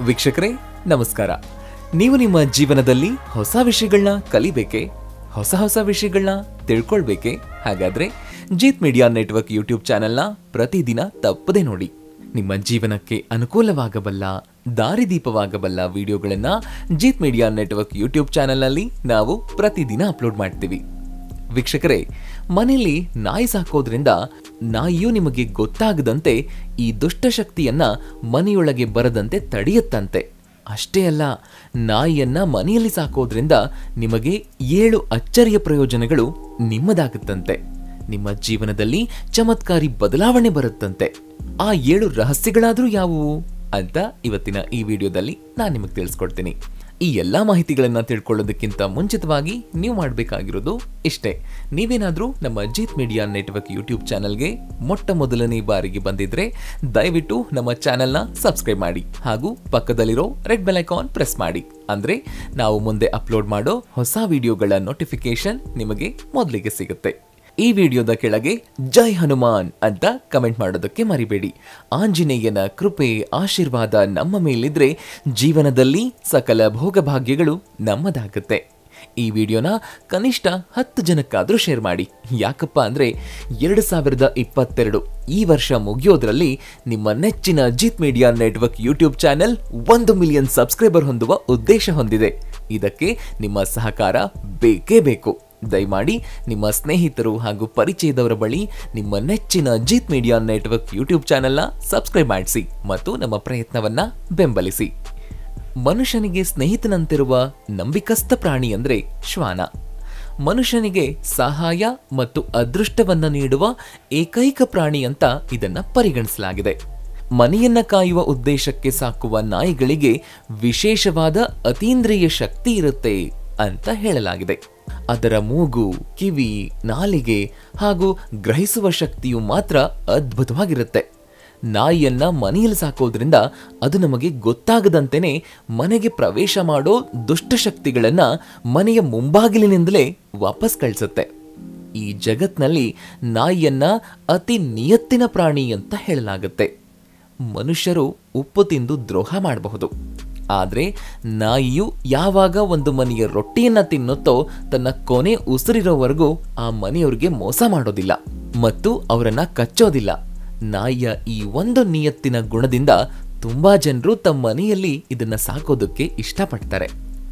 ವೀಕ್ಷಕರೇ ನಮಸ್ಕಾರ ನೀವು ನಿಮ್ಮ ಜೀವನದಲ್ಲಿ ಹೊಸ ವಿಷಯಗಳನ್ನ ಕಲಿಬೇಕೆ ಹೊಸ ಹೊಸ ವಿಷಯಗಳನ್ನ ತಿಳ್ಕೊಳ್ಬೇಕೆ ಹಾಗಾದ್ರೆ ಜೀತ್ ಮೀಡಿಯಾ ನೆಟ್ವರ್ಕ್ ಯೂಟ್ಯೂಬ್ ಚಾನೆಲ್ನ ಪ್ರತಿದಿನ ತಪ್ಪದೆ ನೋಡಿ ನಿಮ್ಮ ಜೀವನಕ್ಕೆ ಅನುಕೂಲವಾಗಬಲ್ಲ ದಾರಿದೀಪವಾಗಬಲ್ಲ ವಿಡಿಯೋಗಳನ್ನ ಜೀತ್ ಮೀಡಿಯಾ ನೆಟ್ವರ್ಕ್ ಯೂಟ್ಯೂಬ್ ಚಾನೆಲ್ನಲ್ಲಿ ನಾವು ಪ್ರತಿದಿನ ಅಪ್ಲೋಡ್ ಮಾಡ್ತೀವಿ ವೀಕ್ಷಕರೇ ಮನೆಯಲ್ಲಿ ನಾಯಿ ಸಾಕೋದ್ರಿಂದ ನಾಯಿಯು ನಿಮಗೆ ಗೊತ್ತಾಗದಂತೆ ಈ ದುಷ್ಟಶಕ್ತಿಯನ್ನ ಮನೆಯೊಳಗೆ ಬರದಂತೆ ತಡೆಯುತ್ತಂತೆ ಅಷ್ಟೇ ಅಲ್ಲ ನಾಯಿಯನ್ನ ಮನೆಯಲ್ಲಿ ಸಾಕೋದ್ರಿಂದ ನಿಮಗೆ ಏಳು ಅಚ್ಚರಿಯ ಪ್ರಯೋಜನಗಳು ನಿಮ್ಮದಾಗುತ್ತಂತೆ ನಿಮ್ಮ ಜೀವನದಲ್ಲಿ ಚಮತ್ಕಾರಿ ಬದಲಾವಣೆ ಬರುತ್ತಂತೆ ಆ ಏಳು ರಹಸ್ಯಗಳಾದ್ರೂ ಯಾವುವು ಅಂತ ಇವತ್ತಿನ ಈ ವಿಡಿಯೋದಲ್ಲಿ ನಾನು ನಿಮಗೆ ತಿಳಿಸ್ಕೊಡ್ತೀನಿ ಈ ಎಲ್ಲಾ ಮಾಹಿತಿಗಳನ್ನ ತಿಳ್ಕೊಳ್ಳೋದಕ್ಕಿಂತ ಮುಂಚಿತವಾಗಿ ನೀವು ಮಾಡಬೇಕಾಗಿರೋದು ಇಷ್ಟೇ ನೀವೇನಾದ್ರೂ ನಮ್ಮ ಜೀತ್ ಮೀಡಿಯಾ ನೆಟ್ವರ್ಕ್ ಯೂಟ್ಯೂಬ್ ಚಾನಲ್ಗೆ ಮೊಟ್ಟ ಮೊದಲನೇ ಬಾರಿಗೆ ಬಂದಿದ್ರೆ ದಯವಿಟ್ಟು ನಮ್ಮ ಚಾನೆಲ್ನ ಸಬ್ಸ್ಕ್ರೈಬ್ ಮಾಡಿ ಹಾಗೂ ಪಕ್ಕದಲ್ಲಿರೋ ರೆಡ್ ಬೆಲ್ ಐಕಾನ್ ಪ್ರೆಸ್ ಮಾಡಿ ಅಂದ್ರೆ ನಾವು ಮುಂದೆ ಅಪ್ಲೋಡ್ ಮಾಡೋ ಹೊಸ ವಿಡಿಯೋಗಳ ನೋಟಿಫಿಕೇಶನ್ ನಿಮಗೆ ಮೊದಲಿಗೆ ಸಿಗುತ್ತೆ ಈ ವಿಡಿಯೋದ ಕೆಳಗೆ ಜೈ ಹನುಮಾನ್ ಅಂತ ಕಮೆಂಟ್ ಮಾಡೋದಕ್ಕೆ ಮರಿಬೇಡಿ ಆಂಜನೇಯನ ಕೃಪೆ ಆಶೀರ್ವಾದ ನಮ್ಮ ಮೇಲಿದ್ರೆ ಜೀವನದಲ್ಲಿ ಸಕಲ ಭೋಗಭಾಗ್ಯಗಳು ನಮ್ಮದಾಗುತ್ತೆ ಈ ವಿಡಿಯೋನ ಕನಿಷ್ಠ ಹತ್ತು ಜನಕ್ಕಾದ್ರೂ ಶೇರ್ ಮಾಡಿ ಯಾಕಪ್ಪ ಅಂದ್ರೆ ಎರಡು ಸಾವಿರದ ಇಪ್ಪತ್ತೆರಡು ಈ ವರ್ಷ ಮುಗಿಯೋದ್ರಲ್ಲಿ ನಿಮ್ಮ ನೆಚ್ಚಿನ Jeet media network YouTube channel ಒಂದು ಮಿಲಿಯನ್ ಸಬ್ಸ್ಕ್ರೈಬರ್ ಹೊಂದುವ ಉದ್ದೇಶ ಹೊಂದಿದೆ ಇದಕ್ಕೆ ನಿಮ್ಮ ಸಹಕಾರ ಬೇಕೇ ಬೇಕು ದಯಮಾಡಿ ನಿಮ್ಮ ಸ್ನೇಹಿತರು ಹಾಗೂ ಪರಿಚಯದವರ ಬಳಿ ನಿಮ್ಮ ನೆಚ್ಚಿನ ಜೀತ್ ಮೀಡಿಯಾ ನೆಟ್ವರ್ಕ್ ಯೂಟ್ಯೂಬ್ ಚಾನೆಲ್ನ ಸಬ್ಸ್ಕ್ರೈಬ್ ಮಾಡಿಸಿ ಮತ್ತು ನಮ್ಮ ಪ್ರಯತ್ನವನ್ನ ಬೆಂಬಲಿಸಿ ಮನುಷ್ಯನಿಗೆ ಸ್ನೇಹಿತನಂತಿರುವ ನಂಬಿಕಸ್ಥ ಪ್ರಾಣಿ ಅಂದ್ರೆ ಶ್ವಾನ ಮನುಷ್ಯನಿಗೆ ಸಹಾಯ ಮತ್ತು ಅದೃಷ್ಟವನ್ನ ನೀಡುವ ಏಕೈಕ ಪ್ರಾಣಿ ಅಂತ ಇದನ್ನ ಪರಿಗಣಿಸಲಾಗಿದೆ ಮನೆಯನ್ನ ಕಾಯುವ ಉದ್ದೇಶಕ್ಕೆ ಸಾಕುವ ನಾಯಿಗಳಿಗೆ ವಿಶೇಷವಾದ ಅತೀಂದ್ರಿಯ ಶಕ್ತಿ ಇರುತ್ತೆ ಅಂತ ಹೇಳಲಾಗಿದೆ ಅದರ ಮೂಗು ಕಿವಿ ನಾಲಿಗೆ ಹಾಗೂ ಗ್ರಹಿಸುವ ಶಕ್ತಿಯು ಮಾತ್ರ ಅದ್ಭುತವಾಗಿರುತ್ತೆ ನಾಯಿಯನ್ನ ಮನೆಯಲ್ಲಿ ಸಾಕೋದ್ರಿಂದ ಅದು ನಮಗೆ ಗೊತ್ತಾಗದಂತೆಯೇ ಮನೆಗೆ ಪ್ರವೇಶ ಮಾಡೋ ದುಷ್ಟಶಕ್ತಿಗಳನ್ನ ಮನೆಯ ಮುಂಬಾಗಿಲಿನಿಂದಲೇ ವಾಪಸ್ ಕಳಿಸುತ್ತೆ ಈ ಜಗತ್ನಲ್ಲಿ ನಾಯಿಯನ್ನ ಅತಿ ನಿಯತ್ತಿನ ಪ್ರಾಣಿ ಅಂತ ಹೇಳಲಾಗುತ್ತೆ ಮನುಷ್ಯರು ಉಪ್ಪು ತಿಂದು ದ್ರೋಹ ಮಾಡಬಹುದು ಆದ್ರೆ ನಾಯಿಯು ಯಾವಾಗ ಒಂದು ಮನೆಯ ರೊಟ್ಟಿಯನ್ನ ತಿನ್ನುತ್ತೋ ತನ್ನ ಕೊನೆ ಉಸಿರಿರೋವರೆಗೂ ಆ ಮನೆಯವ್ರಿಗೆ ಮೋಸ ಮಾಡೋದಿಲ್ಲ ಮತ್ತು ಅವರನ್ನ ಕಚ್ಚೋದಿಲ್ಲ ನಾಯಿಯ ಈ ಒಂದು ನಿಯತ್ತಿನ ಗುಣದಿಂದ ತುಂಬಾ ಜನರು ತಮ್ಮ ಮನೆಯಲ್ಲಿ ಇದನ್ನ ಸಾಕೋದಕ್ಕೆ ಇಷ್ಟಪಡ್ತಾರೆ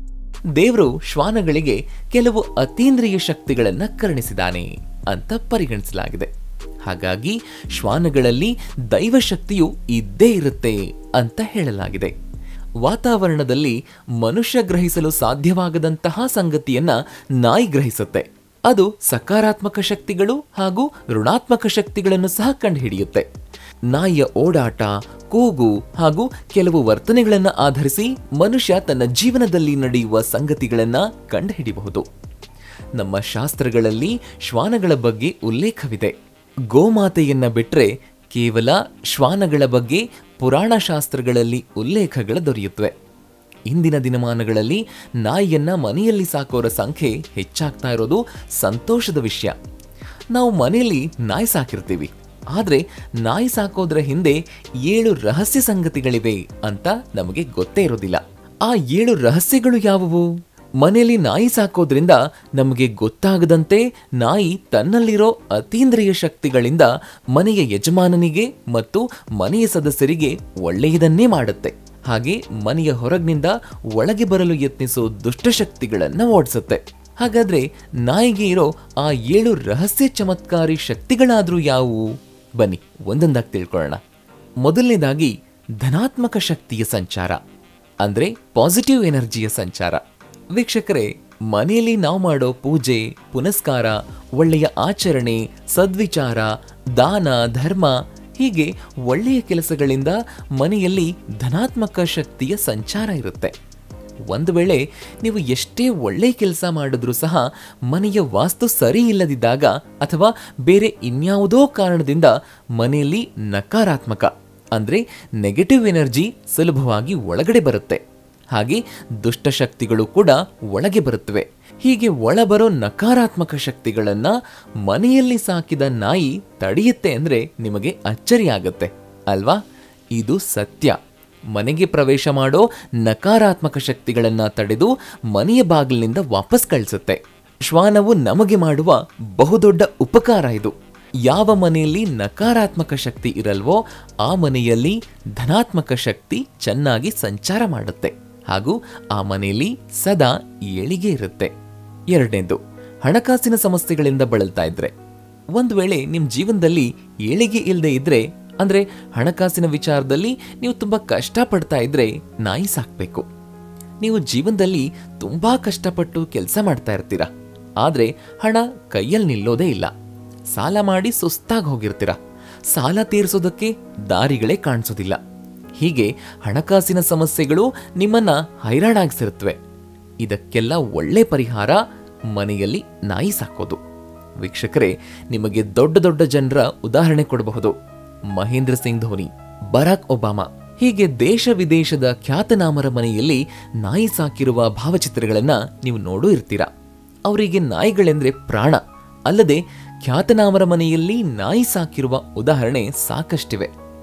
ದೇವರು ಶ್ವಾನಗಳಿಗೆ ಕೆಲವು ಅತೀಂದ್ರಿಯ ಶಕ್ತಿಗಳನ್ನ ಕರುಣಿಸಿದಾನೆ ಅಂತ ಪರಿಗಣಿಸಲಾಗಿದೆ ಹಾಗಾಗಿ ಶ್ವಾನಗಳಲ್ಲಿ ದೈವಶಕ್ತಿಯು ಇದ್ದೇ ಇರುತ್ತೆ ಅಂತ ಹೇಳಲಾಗಿದೆ ವಾತಾವರಣದಲ್ಲಿ ಮನುಷ್ಯ ಗ್ರಹಿಸಲು ಸಾಧ್ಯವಾಗದಂತಹ ಸಂಗತಿಯನ್ನ ನಾಯಿ ಗ್ರಹಿಸುತ್ತೆ ಅದು ಸಕಾರಾತ್ಮಕ ಶಕ್ತಿಗಳು ಹಾಗೂ ಋಣಾತ್ಮಕ ಶಕ್ತಿಗಳನ್ನು ಸಹ ಕಂಡುಹಿಡಿಯುತ್ತೆ ನಾಯಿಯ ಓಡಾಟ ಕೂಗು ಹಾಗೂ ಕೆಲವು ವರ್ತನೆಗಳನ್ನು ಆಧರಿಸಿ ಮನುಷ್ಯ ತನ್ನ ಜೀವನದಲ್ಲಿ ನಡೆಯುವ ಸಂಗತಿಗಳನ್ನ ಕಂಡುಹಿಡಿಯಬಹುದು ನಮ್ಮ ಶಾಸ್ತ್ರಗಳಲ್ಲಿ ಶ್ವಾನಗಳ ಬಗ್ಗೆ ಉಲ್ಲೇಖವಿದೆ ಗೋಮಾತೆಯನ್ನ ಬಿಟ್ರೆ ಕೇವಲ ಶ್ವಾನಗಳ ಬಗ್ಗೆ ಪುರಾಣ ಶಾಸ್ತ್ರಗಳಲ್ಲಿ ಉಲ್ಲೇಖಗಳು ದೊರೆಯುತ್ತವೆ ಇಂದಿನ ದಿನಮಾನಗಳಲ್ಲಿ ನಾಯಿಯನ್ನ ಮನೆಯಲ್ಲಿ ಸಾಕೋರ ಸಂಖ್ಯೆ ಹೆಚ್ಚಾಗ್ತಾ ಇರೋದು ಸಂತೋಷದ ವಿಷಯ ನಾವು ಮನೆಯಲ್ಲಿ ನಾಯಿ ಸಾಕಿರ್ತೀವಿ ಆದ್ರೆ ನಾಯಿ ಸಾಕೋದ್ರ ಹಿಂದೆ ಏಳು ರಹಸ್ಯ ಸಂಗತಿಗಳಿವೆ ಅಂತ ನಮಗೆ ಗೊತ್ತೇ ಇರೋದಿಲ್ಲ ಆ ಏಳು ರಹಸ್ಯಗಳು ಯಾವುವು ಮನೆಯಲ್ಲಿ ನಾಯಿ ಸಾಕೋದ್ರಿಂದ ನಮಗೆ ಗೊತ್ತಾಗದಂತೆ ನಾಯಿ ತನ್ನಲ್ಲಿರೋ ಅತೀಂದ್ರಿಯ ಶಕ್ತಿಗಳಿಂದ ಮನೆಯ ಯಜಮಾನನಿಗೆ ಮತ್ತು ಮನೆಯ ಸದಸ್ಯರಿಗೆ ಒಳ್ಳೆಯದನ್ನೇ ಮಾಡುತ್ತೆ ಹಾಗೆ ಮನೆಯ ಹೊರಗಿನಿಂದ ಒಳಗೆ ಬರಲು ಯತ್ನಿಸೋ ದುಷ್ಟಶಕ್ತಿಗಳನ್ನ ಓಡಿಸುತ್ತೆ ಹಾಗಾದ್ರೆ ನಾಯಿಗೆ ಇರೋ ಆ ಏಳು ರಹಸ್ಯ ಚಮತ್ಕಾರಿ ಶಕ್ತಿಗಳಾದ್ರೂ ಯಾವುವು ಬನ್ನಿ ಒಂದೊಂದಾಗಿ ತಿಳ್ಕೊಳ್ಳೋಣ ಮೊದಲನೇದಾಗಿ ಧನಾತ್ಮಕ ಶಕ್ತಿಯ ಸಂಚಾರ ಅಂದ್ರೆ ಪಾಸಿಟಿವ್ ಎನರ್ಜಿಯ ಸಂಚಾರ ವೀಕ್ಷಕರೇ ಮನೆಯಲ್ಲಿ ನಾವು ಮಾಡೋ ಪೂಜೆ ಪುನಸ್ಕಾರ ಒಳ್ಳೆಯ ಆಚರಣೆ ಸದ್ವಿಚಾರ ದಾನ ಧರ್ಮ ಹೀಗೆ ಒಳ್ಳೆಯ ಕೆಲಸಗಳಿಂದ ಮನೆಯಲ್ಲಿ ಧನಾತ್ಮಕ ಶಕ್ತಿಯ ಸಂಚಾರ ಇರುತ್ತೆ ಒಂದು ವೇಳೆ ನೀವು ಎಷ್ಟೇ ಒಳ್ಳೆಯ ಕೆಲಸ ಮಾಡಿದ್ರೂ ಸಹ ಮನೆಯ ವಾಸ್ತು ಸರಿ ಇಲ್ಲದಿದ್ದಾಗ ಅಥವಾ ಬೇರೆ ಇನ್ಯಾವುದೋ ಕಾರಣದಿಂದ ಮನೆಯಲ್ಲಿ ನಕಾರಾತ್ಮಕ ಅಂದ್ರೆ ನೆಗೆಟಿವ್ ಎನರ್ಜಿ ಸುಲಭವಾಗಿ ಒಳಗಡೆ ಬರುತ್ತೆ ಹಾಗೆ ದುಷ್ಟಶಕ್ತಿಗಳು ಕೂಡ ಒಳಗೆ ಬರುತ್ತವೆ ಹೀಗೆ ಒಳಬರೋ ನಕಾರಾತ್ಮಕ ಶಕ್ತಿಗಳನ್ನ ಮನೆಯಲ್ಲಿ ಸಾಕಿದ ನಾಯಿ ತಡೆಯುತ್ತೆ ಅಂದ್ರೆ ನಿಮಗೆ ಅಚ್ಚರಿ ಆಗತ್ತೆ ಅಲ್ವಾ ಇದು ಸತ್ಯ ಮನೆಗೆ ಪ್ರವೇಶ ಮಾಡೋ ನಕಾರಾತ್ಮಕ ಶಕ್ತಿಗಳನ್ನ ತಡೆದು ಮನೆಯ ಬಾಗಿಲಿನಿಂದ ವಾಪಸ್ ಕಳಿಸುತ್ತೆ ಶ್ವಾನವು ನಮಗೆ ಮಾಡುವ ಬಹುದೊಡ್ಡ ಉಪಕಾರ ಇದು ಯಾವ ಮನೆಯಲ್ಲಿ ನಕಾರಾತ್ಮಕ ಶಕ್ತಿ ಇರಲ್ವೋ ಆ ಮನೆಯಲ್ಲಿ ಧನಾತ್ಮಕ ಶಕ್ತಿ ಚೆನ್ನಾಗಿ ಸಂಚಾರ ಮಾಡುತ್ತೆ ಹಾಗೂ ಆ ಮನೆಯಲ್ಲಿ ಸದಾ ಏಳಿಗೆ ಇರುತ್ತೆ ಎರಡನೇದು ಹಣಕಾಸಿನ ಸಮಸ್ಯೆಗಳಿಂದ ಬಳಲ್ತಾ ಇದ್ರೆ ಒಂದು ವೇಳೆ ನಿಮ್ಮ ಜೀವನದಲ್ಲಿ ಏಳಿಗೆ ಇಲ್ಲದೆ ಇದ್ರೆ ಅಂದ್ರೆ ಹಣಕಾಸಿನ ವಿಚಾರದಲ್ಲಿ ನೀವು ತುಂಬಾ ಕಷ್ಟಪಡ್ತಾ ಇದ್ರೆ ನಾಯಿ ಸಾಕ್ಬೇಕು ನೀವು ಜೀವನದಲ್ಲಿ ತುಂಬಾ ಕಷ್ಟಪಟ್ಟು ಕೆಲಸ ಮಾಡ್ತಾ ಇರ್ತೀರಾ ಆದ್ರೆ ಹಣ ಕೈಯಲ್ಲಿ ನಿಲ್ಲೋದೇ ಇಲ್ಲ ಸಾಲ ಮಾಡಿ ಸುಸ್ತಾಗಿ ಹೋಗಿರ್ತೀರ ಸಾಲ ತೀರಿಸೋದಕ್ಕೆ ದಾರಿಗಳೇ ಕಾಣಿಸೋದಿಲ್ಲ ಹೀಗೆ ಹಣಕಾಸಿನ ಸಮಸ್ಯೆಗಳು ನಿಮ್ಮನ್ನ ಹೈರಾಣಾಗಿಸಿರುತ್ತವೆ ಇದಕ್ಕೆಲ್ಲ ಒಳ್ಳೆ ಪರಿಹಾರ ಮನೆಯಲ್ಲಿ ನಾಯಿ ಸಾಕೋದು ವೀಕ್ಷಕರೇ ನಿಮಗೆ ದೊಡ್ಡ ದೊಡ್ಡ ಜನರ ಉದಾಹರಣೆ ಕೊಡಬಹುದು ಮಹೇಂದ್ರ ಸಿಂಗ್ ಧೋನಿ ಬರಾಕ್ ಒಬಾಮಾ ಹೀಗೆ ದೇಶ ವಿದೇಶದ ಖ್ಯಾತನಾಮರ ಮನೆಯಲ್ಲಿ ನಾಯಿ ಸಾಕಿರುವ ಭಾವಚಿತ್ರಗಳನ್ನ ನೀವು ನೋಡೂ ಇರ್ತೀರಾ ಅವರಿಗೆ ನಾಯಿಗಳೆಂದ್ರೆ ಪ್ರಾಣ ಅಲ್ಲದೆ ಖ್ಯಾತನಾಮರ ಮನೆಯಲ್ಲಿ ನಾಯಿ ಸಾಕಿರುವ ಉದಾಹರಣೆ ಸಾಕಷ್ಟಿವೆ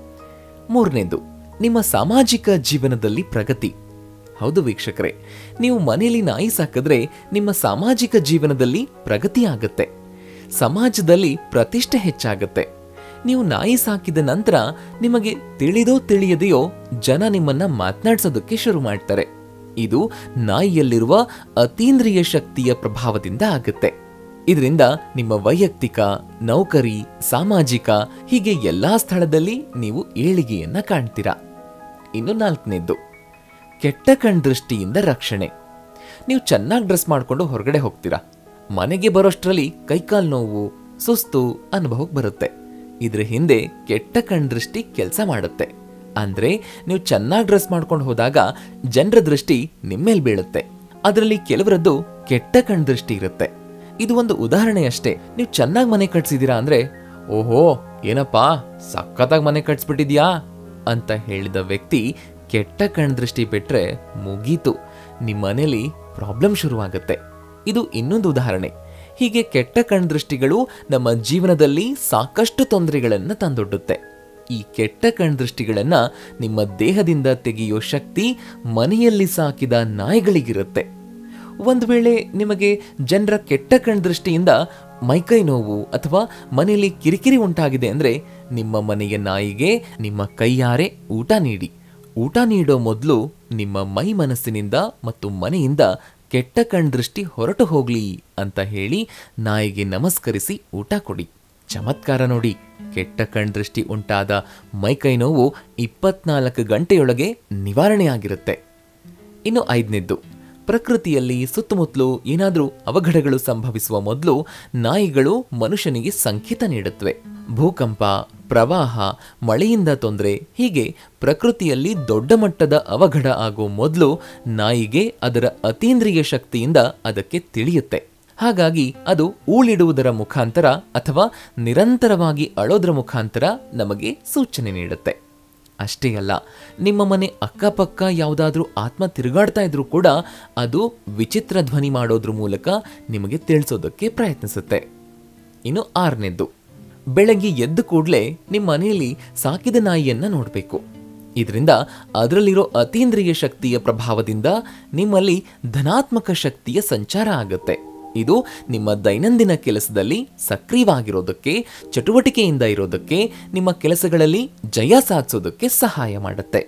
ಮೂರನೇದು ನಿಮ್ಮ ಸಾಮಾಜಿಕ ಜೀವನದಲ್ಲಿ ಪ್ರಗತಿ ಹೌದು ವೀಕ್ಷಕರೇ ನೀವು ಮನೆಯಲ್ಲಿ ನಾಯಿ ಸಾಕಿದ್ರೆ ನಿಮ್ಮ ಸಾಮಾಜಿಕ ಜೀವನದಲ್ಲಿ ಪ್ರಗತಿ ಆಗತ್ತೆ ಸಮಾಜದಲ್ಲಿ ಪ್ರತಿಷ್ಠೆ ಹೆಚ್ಚಾಗತ್ತೆ ನೀವು ನಾಯಿ ಸಾಕಿದ ನಂತರ ನಿಮಗೆ ತಿಳಿದೋ ತಿಳಿಯದೆಯೋ ಜನ ನಿಮ್ಮನ್ನ ಮಾತನಾಡ್ಸೋದಕ್ಕೆ ಶುರು ಮಾಡ್ತಾರೆ ಇದು ನಾಯಿಯಲ್ಲಿರುವ ಅತೀಂದ್ರಿಯ ಶಕ್ತಿಯ ಪ್ರಭಾವದಿಂದ ಆಗುತ್ತೆ ಇದರಿಂದ ನಿಮ್ಮ ವೈಯಕ್ತಿಕ ನೌಕರಿ ಸಾಮಾಜಿಕ ಹೀಗೆ ಎಲ್ಲಾ ಸ್ಥಳದಲ್ಲಿ ನೀವು ಏಳಿಗೆಯನ್ನ ಕಾಣ್ತೀರಾ ಇನ್ನು ನಾಲ್ಕನೇದ್ದು ಕೆಟ್ಟ ಕಣ್ ದೃಷ್ಟಿಯಿಂದ ರಕ್ಷಣೆ ನೀವು ಚೆನ್ನಾಗಿ ಡ್ರೆಸ್ ಮಾಡ್ಕೊಂಡು ಹೊರಗಡೆ ಹೋಗ್ತೀರಾ ಮನೆಗೆ ಬರೋಷ್ಟರಲ್ಲಿ ಕೈಕಾಲ್ ನೋವು ಸುಸ್ತು ಅನುಭವಕ್ಕೆ ಬರುತ್ತೆ ಇದ್ರ ಹಿಂದೆ ಕೆಟ್ಟ ಕಣ್ ದೃಷ್ಟಿ ಕೆಲಸ ಮಾಡುತ್ತೆ ಅಂದ್ರೆ ನೀವು ಚೆನ್ನಾಗಿ ಡ್ರೆಸ್ ಮಾಡ್ಕೊಂಡು ಹೋದಾಗ ಜನರ ದೃಷ್ಟಿ ನಿಮ್ಮೇಲ್ ಬೀಳುತ್ತೆ ಅದರಲ್ಲಿ ಕೆಲವರದ್ದು ಕೆಟ್ಟ ಕಣ್ ದೃಷ್ಟಿ ಇರುತ್ತೆ ಇದು ಒಂದು ಉದಾಹರಣೆ ಅಷ್ಟೇ ನೀವು ಚೆನ್ನಾಗಿ ಮನೆ ಕಟ್ಸಿದೀರಾ ಅಂದ್ರೆ ಓಹೋ ಏನಪ್ಪಾ ಸಖತ್ತಾಗಿ ಮನೆ ಕಟ್ಸ್ಬಿಟ್ಟಿದ್ಯಾ ಅಂತ ಹೇಳಿದ ವ್ಯಕ್ತಿ ಕೆಟ್ಟ ಕಣ್ದೃಷ್ಟಿ ಬಿಟ್ರೆ ಮುಗೀತು ನಿಮ್ಮ ಮನೇಲಿ ಪ್ರಾಬ್ಲಮ್ ಶುರುವಾಗುತ್ತೆ ಇದು ಇನ್ನೊಂದು ಉದಾಹರಣೆ ಹೀಗೆ ಕೆಟ್ಟ ಕಣ್ದೃಷ್ಟಿಗಳು ನಮ್ಮ ಜೀವನದಲ್ಲಿ ಸಾಕಷ್ಟು ತೊಂದರೆಗಳನ್ನ ತಂದೊಡ್ಡುತ್ತೆ ಈ ಕೆಟ್ಟ ಕಣ್ದೃಷ್ಟಿಗಳನ್ನ ನಿಮ್ಮ ದೇಹದಿಂದ ತೆಗೆಯೋ ಶಕ್ತಿ ಮನೆಯಲ್ಲಿ ಸಾಕಿದ ನಾಯಿಗಳಿಗಿರುತ್ತೆ ಒಂದು ವೇಳೆ ನಿಮಗೆ ಜನರ ಕೆಟ್ಟ ಕಣ್ದೃಷ್ಟಿಯಿಂದ ಮೈಕೈ ನೋವು ಅಥವಾ ಮನೆಯಲ್ಲಿ ಕಿರಿಕಿರಿ ಉಂಟಾಗಿದೆ ಅಂದ್ರೆ ನಿಮ್ಮ ಮನೆಯ ನಾಯಿಗೆ ನಿಮ್ಮ ಕೈಯಾರೆ ಊಟ ನೀಡಿ ಊಟ ನೀಡೋ ಮೊದಲು ನಿಮ್ಮ ಮೈ ಮನಸ್ಸಿನಿಂದ ಮತ್ತು ಮನೆಯಿಂದ ಕೆಟ್ಟ ಕಣ್ದೃಷ್ಟಿ ಹೊರಟು ಹೋಗ್ಲಿ ಅಂತ ಹೇಳಿ ನಾಯಿಗೆ ನಮಸ್ಕರಿಸಿ ಊಟ ಕೊಡಿ ಚಮತ್ಕಾರ ನೋಡಿ ಕೆಟ್ಟ ಕಣ್ದೃಷ್ಟಿ ಉಂಟಾದ ಮೈಕೈ ನೋವು ಇಪ್ಪತ್ನಾಲ್ಕು ಗಂಟೆಯೊಳಗೆ ನಿವಾರಣೆಯಾಗಿರುತ್ತೆ ಇನ್ನು ಐದನೇದ್ದು ಪ್ರಕೃತಿಯಲ್ಲಿ ಸುತ್ತಮುತ್ತಲು ಏನಾದರೂ ಅವಘಡಗಳು ಸಂಭವಿಸುವ ಮೊದಲು ನಾಯಿಗಳು ಮನುಷ್ಯನಿಗೆ ಸಂಕೇತ ನೀಡುತ್ತವೆ ಭೂಕಂಪ ಪ್ರವಾಹ ಮಳೆಯಿಂದ ತೊಂದರೆ ಹೀಗೆ ಪ್ರಕೃತಿಯಲ್ಲಿ ದೊಡ್ಡ ಮಟ್ಟದ ಅವಘಡ ಆಗೋ ಮೊದಲು ನಾಯಿಗೆ ಅದರ ಅತೀಂದ್ರಿಯ ಶಕ್ತಿಯಿಂದ ಅದಕ್ಕೆ ತಿಳಿಯುತ್ತೆ ಹಾಗಾಗಿ ಅದು ಊಳಿಡುವುದರ ಮುಖಾಂತರ ಅಥವಾ ನಿರಂತರವಾಗಿ ಅಳೋದ್ರ ಮುಖಾಂತರ ನಮಗೆ ಸೂಚನೆ ನೀಡುತ್ತೆ ಅಷ್ಟೇ ಅಲ್ಲ ನಿಮ್ಮ ಮನೆ ಅಕ್ಕಪಕ್ಕ ಯಾವುದಾದ್ರೂ ಆತ್ಮ ತಿರುಗಾಡ್ತಾ ಇದ್ರೂ ಕೂಡ ಅದು ವಿಚಿತ್ರ ಧ್ವನಿ ಮಾಡೋದ್ರ ಮೂಲಕ ನಿಮಗೆ ತಿಳಿಸೋದಕ್ಕೆ ಪ್ರಯತ್ನಿಸುತ್ತೆ ಇನ್ನು ಆರನೇದ್ದು ಬೆಳಗ್ಗೆ ಎದ್ದ ಕೂಡಲೇ ನಿಮ್ಮ ಮನೆಯಲ್ಲಿ ಸಾಕಿದ ನಾಯಿಯನ್ನ ನೋಡಬೇಕು ಇದರಿಂದ ಅದರಲ್ಲಿರೋ ಅತೀಂದ್ರಿಯ ಶಕ್ತಿಯ ಪ್ರಭಾವದಿಂದ ನಿಮ್ಮಲ್ಲಿ ಧನಾತ್ಮಕ ಶಕ್ತಿಯ ಸಂಚಾರ ಆಗುತ್ತೆ ಇದು ನಿಮ್ಮ ದೈನಂದಿನ ಕೆಲಸದಲ್ಲಿ ಸಕ್ರಿಯವಾಗಿರೋದಕ್ಕೆ ಚಟುವಟಿಕೆಯಿಂದ ಇರೋದಕ್ಕೆ ನಿಮ್ಮ ಕೆಲಸಗಳಲ್ಲಿ ಜಯ ಸಾಧಿಸೋದಕ್ಕೆ ಸಹಾಯ ಮಾಡುತ್ತೆ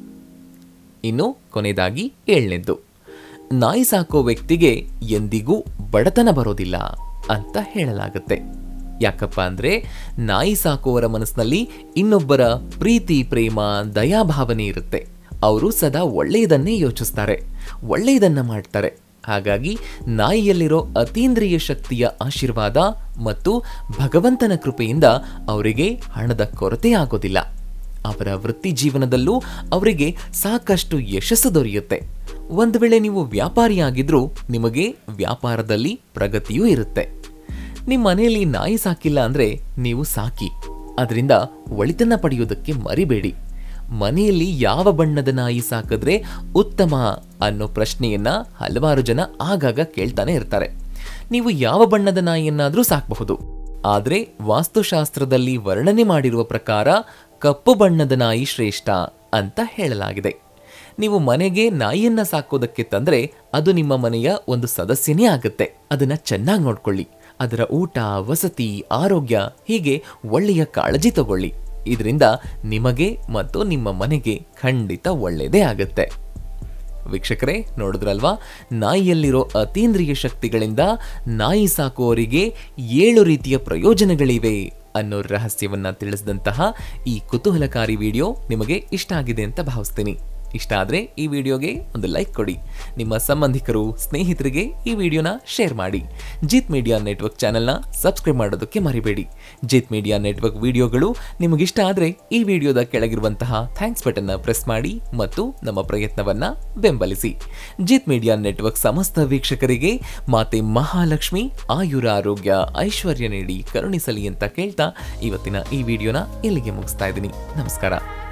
ಇನ್ನು ಕೊನೆಯದಾಗಿ ಏಳನೇದ್ದು ನಾಯಿ ಸಾಕೋ ವ್ಯಕ್ತಿಗೆ ಎಂದಿಗೂ ಬಡತನ ಬರೋದಿಲ್ಲ ಅಂತ ಹೇಳಲಾಗುತ್ತೆ ಯಾಕಪ್ಪ ಅಂದ್ರೆ ನಾಯಿ ಸಾಕುವವರ ಮನಸ್ಸಿನಲ್ಲಿ ಇನ್ನೊಬ್ಬರ ಪ್ರೀತಿ ಪ್ರೇಮ ದಯಾಭಾವನೆ ಇರುತ್ತೆ ಅವರು ಸದಾ ಒಳ್ಳೆಯದನ್ನೇ ಯೋಚಿಸ್ತಾರೆ ಒಳ್ಳೆಯದನ್ನ ಮಾಡ್ತಾರೆ ಹಾಗಾಗಿ ನಾಯಿಯಲ್ಲಿರೋ ಅತೀಂದ್ರಿಯ ಶಕ್ತಿಯ ಆಶೀರ್ವಾದ ಮತ್ತು ಭಗವಂತನ ಕೃಪೆಯಿಂದ ಅವರಿಗೆ ಹಣದ ಕೊರತೆ ಆಗೋದಿಲ್ಲ ಅವರ ವೃತ್ತಿ ಜೀವನದಲ್ಲೂ ಅವರಿಗೆ ಸಾಕಷ್ಟು ಯಶಸ್ಸು ದೊರೆಯುತ್ತೆ ಒಂದು ವೇಳೆ ನೀವು ವ್ಯಾಪಾರಿಯಾಗಿದ್ರೂ ನಿಮಗೆ ವ್ಯಾಪಾರದಲ್ಲಿ ಪ್ರಗತಿಯೂ ಇರುತ್ತೆ ನಿಮ್ಮ ಮನೆಯಲ್ಲಿ ನಾಯಿ ಸಾಕಿಲ್ಲ ಅಂದ್ರೆ ನೀವು ಸಾಕಿ ಅದರಿಂದ ಒಳಿತನ್ನ ಪಡೆಯೋದಕ್ಕೆ ಮರಿಬೇಡಿ ಮನೆಯಲ್ಲಿ ಯಾವ ಬಣ್ಣದ ನಾಯಿ ಸಾಕಿದ್ರೆ ಉತ್ತಮ ಅನ್ನೋ ಪ್ರಶ್ನೆಯನ್ನ ಹಲವಾರು ಜನ ಆಗಾಗ ಕೇಳ್ತಾನೆ ಇರ್ತಾರೆ ನೀವು ಯಾವ ಬಣ್ಣದ ನಾಯಿಯನ್ನಾದ್ರೂ ಸಾಕಬಹುದು ಆದ್ರೆ ವಾಸ್ತುಶಾಸ್ತ್ರದಲ್ಲಿ ವರ್ಣನೆ ಮಾಡಿರುವ ಪ್ರಕಾರ ಕಪ್ಪು ಬಣ್ಣದ ನಾಯಿ ಶ್ರೇಷ್ಠ ಅಂತ ಹೇಳಲಾಗಿದೆ ನೀವು ಮನೆಗೆ ನಾಯಿಯನ್ನ ಸಾಕೋದಕ್ಕೆ ತಂದ್ರೆ ಅದು ನಿಮ್ಮ ಮನೆಯ ಒಂದು ಸದಸ್ಯನೇ ಆಗುತ್ತೆ ಅದನ್ನ ಚೆನ್ನಾಗಿ ನೋಡ್ಕೊಳ್ಳಿ ಅದರ ಊಟ ವಸತಿ ಆರೋಗ್ಯ ಹೀಗೆ ಒಳ್ಳೆಯ ಕಾಳಜಿ ತಗೊಳ್ಳಿ ಇದರಿಂದ ನಿಮಗೆ ಮತ್ತು ನಿಮ್ಮ ಮನೆಗೆ ಖಂಡಿತ ಒಳ್ಳೆಯದೇ ಆಗುತ್ತೆ ವೀಕ್ಷಕರೇ ನೋಡಿದ್ರಲ್ವಾ ನಾಯಿಯಲ್ಲಿರೋ ಅತೀಂದ್ರಿಯ ಶಕ್ತಿಗಳಿಂದ ನಾಯಿ ಸಾಕುವವರಿಗೆ ಏಳು ರೀತಿಯ ಪ್ರಯೋಜನಗಳಿವೆ ಅನ್ನೋ ರಹಸ್ಯವನ್ನ ತಿಳಿಸಿದಂತಹ ಈ ಕುತೂಹಲಕಾರಿ ವಿಡಿಯೋ ನಿಮಗೆ ಇಷ್ಟ ಆಗಿದೆ ಅಂತ ಭಾವಿಸ್ತೀನಿ ಇಷ್ಟ ಆದರೆ ಈ ವಿಡಿಯೋಗೆ ಒಂದು ಲೈಕ್ ಕೊಡಿ ನಿಮ್ಮ ಸಂಬಂಧಿಕರು ಸ್ನೇಹಿತರಿಗೆ ಈ ವಿಡಿಯೋನ ಶೇರ್ ಮಾಡಿ ಜೀತ್ ಮೀಡಿಯಾ ನೆಟ್ವರ್ಕ್ ಚಾನೆಲ್ನ ಸಬ್ಸ್ಕ್ರೈಬ್ ಮಾಡೋದಕ್ಕೆ ಮರಿಬೇಡಿ ಜೀತ್ ಮೀಡಿಯಾ ನೆಟ್ವರ್ಕ್ ವಿಡಿಯೋಗಳು ನಿಮಗಿಷ್ಟ ಆದರೆ ಈ ವಿಡಿಯೋದ ಕೆಳಗಿರುವಂತಹ ಥ್ಯಾಂಕ್ಸ್ ಬಟನ್ನ ಪ್ರೆಸ್ ಮಾಡಿ ಮತ್ತು ನಮ್ಮ ಪ್ರಯತ್ನವನ್ನ ಬೆಂಬಲಿಸಿ ಜೀತ್ ಮೀಡಿಯಾ ನೆಟ್ವರ್ಕ್ ಸಮಸ್ತ ವೀಕ್ಷಕರಿಗೆ ಮಾತೆ ಮಹಾಲಕ್ಷ್ಮಿ ಆಯುರ ಆರೋಗ್ಯ ಐಶ್ವರ್ಯ ನೀಡಿ ಕರುಣಿಸಲಿ ಅಂತ ಕೇಳ್ತಾ ಇವತ್ತಿನ ಈ ವಿಡಿಯೋನ ಇಲ್ಲಿಗೆ ಮುಗಿಸ್ತಾ ಇದ್ದೀನಿ ನಮಸ್ಕಾರ